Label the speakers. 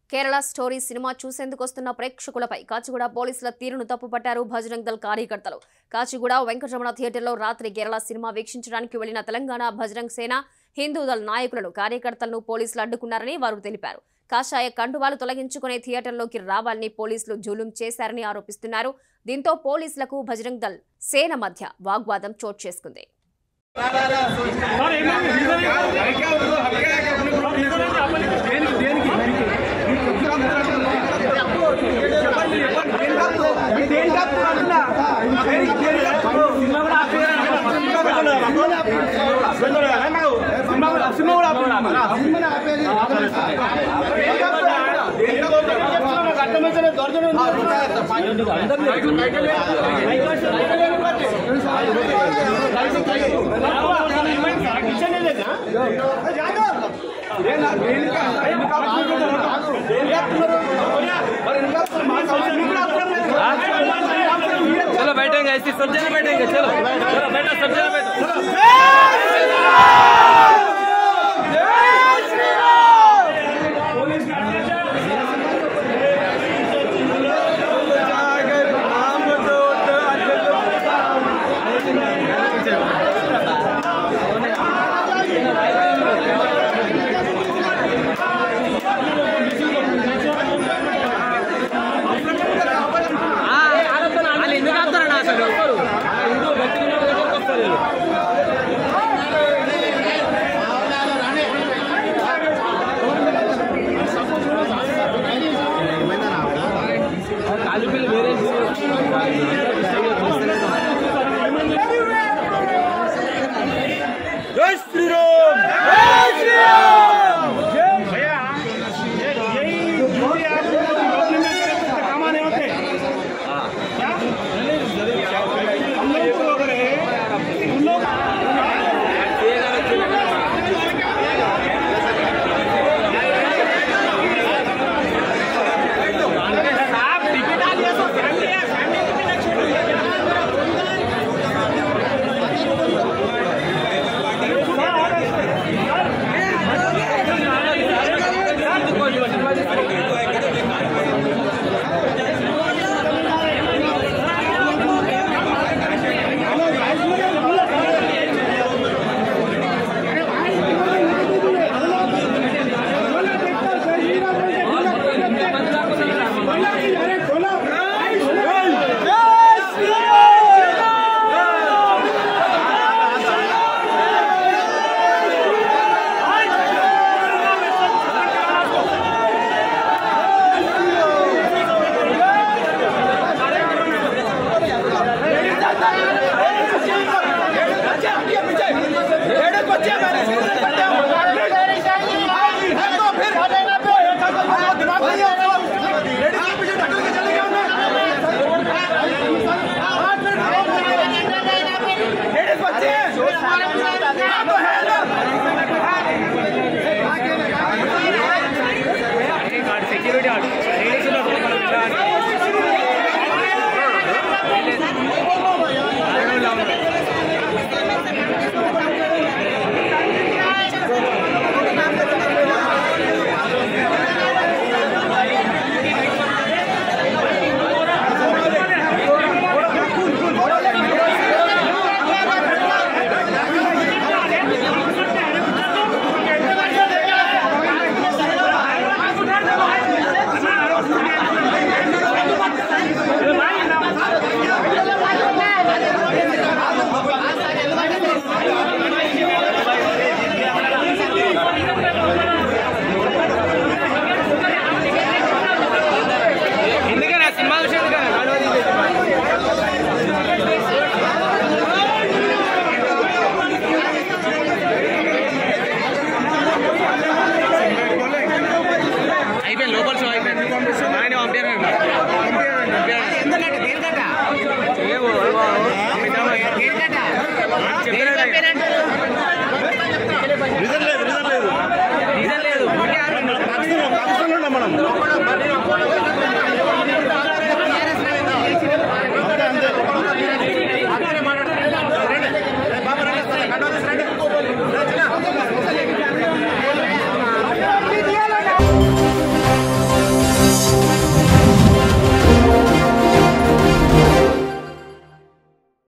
Speaker 1: Kerala story cinema చూసేందుకు వస్తున్న ప్రేక్షకులపై కాచిగూడ పోలీసుల తీరును తప్పుపట్టారు భజరంగ్ దళ్ కార్యకర్తలు కాచిగూడ వెంకటరమణ థియేటర్లో రాత్రి కేరళ సినిమా వీక్షించడానికి వెళ్లిన తెలంగాణ భజరంగ్ సేన హిందూ దళ్ నాయకులను కార్యకర్తలను పోలీసులు అడ్డుకున్నారని వారు తెలిపారు కాషాయ కండువాలు తొలగించుకునే థియేటర్లోకి రావాలని పోలీసులు జూలుం చేశారని ఆరోపిస్తున్నారు దీంతో పోలీసులకు భజరంగ్ దళ్ సేన మధ్య వాగ్వాదం చోటు చేసుకుంది
Speaker 2: चलो बैठेंगे ऐसी सब जने बैठेंगे चलो चलो बैठो सब जने बैठो వాళ్ళు ఎందుకు ఆపుతారన్నా అసలు ఎవరు ఇంకో గట్టి ఉన్న దగ్గరికి వస్తారు వీళ్ళు. కాలు పిల్లలు వేరే జై శ్రీరామ్ జై శ్రీరామ్ ఎందుకని ఆ సినిమా విషయం అయిపోయింది లోపల షో అయిపోయింది ఆయన పంపారు చెప్పారు